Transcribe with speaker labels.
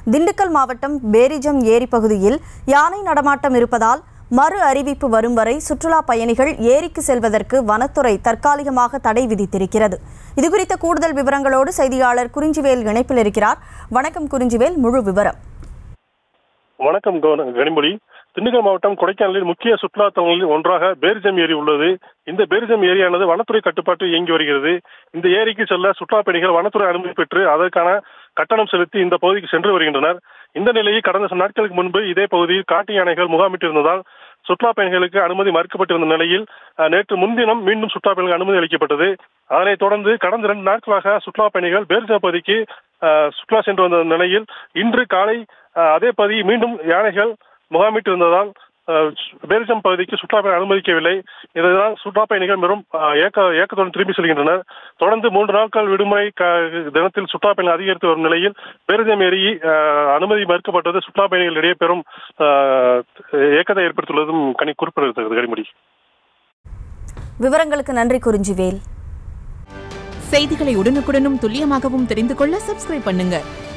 Speaker 1: திண்டுக்கல் மாவட்டம் பேரிஜம் ஏரி பகுதியில் யானை நடமாட்டம் இருப்பதால் மறு அறிவிப்பு வரும் வரை சுற்றுலா பயணிகள் ஏரிக்கு செல்வதற்கு வனத்துறை தற்காலிகமாக தடை விதித்திருக்கிறது இதுகுறித்த கூடுதல் விவரங்களோடு செய்தியாளர் குறிஞ்சிவேல் இணைப்பில் இருக்கிறார் வணக்கம் குறிஞ்சிவேல் முழு விவரம்
Speaker 2: வணக்கம் கவன- கனிமொழி திண்டுக்கல் மாவட்டம் கொடைக்கானலில் முக்கிய சுற்றுலா தலங்களில் ஒன்றாக பேரிஜம் ஏரி உள்ளது இந்த பேரிஜம் ஏரியானது வனத்துறை கட்டுப்பாட்டில் இயங்கி வருகிறது இந்த ஏரிக்கு செல்ல சுற்றுலா பயணிகள் வனத்துறை அனுமதி பெற்று அதற்கான கட்டணம் செலுத்தி இந்த பகுதிக்கு சென்று வருகின்றனர் இந்த நிலையில் கடந்த சில நாட்களுக்கு முன்பு இதே பகுதியில் காட்டு யானைகள் முகாமிட்டிருந்ததால் சுற்றுலா பயணிகளுக்கு அனுமதி மறுக்கப்பட்டிருந்த நிலையில் அஹ், நேற்று முன்தினம் மீண்டும் சுற்றுலா பயணிகளுக்கு அனுமதி அளிக்கப்பட்டது அதனைத் தொடர்ந்து கடந்த இரண்டு நாட்களாக சுற்றுலா பயணிகள் பேரிஜம் பகுதிக்கு அஹ், சுற்றுலா சென்று வந்த நிலையில் இன்று காலை அஹ், அதே பகுதி மீண்டும் யானைகள் முகாமிட்டு இருந்ததால் அஹ், பேரிஜம் பகுதிக்கு சுற்றுலா பயணிகள் அனுமதிக்கவில்லை இதனால் சுற்றுலா பயணிகள் மிகவும் அஹ், ஏக்க ஏக்கத்துடன் திரும்பி செல்கின்றனர் தொடர்ந்து மூன்று நாட்கள் விடுமுறை க- தினத்தில் சுற்றுலா பயணிகள் அதிகரித்து வரும் நிலையில் பேரிஜம் ஏரி அஹ், அனுமதி மறுக்கப்பட்டது சுற்றுலா பயணிகளிடையே பெரும் அஹ், ஏக்கத்தை ஏற்படுத்தியுள்ளதும் கனி குறிப்பிடத்தக்கது கனிமொழி
Speaker 1: விவரங்களுக்கு நன்றி குறிஞ்சிவேல்
Speaker 3: செய்திகளை உடனுக்குடனும் துல்லியமாகவும் தெரிந்து கொள்ள சப்ஸ்கிரைப் பண்ணுங்க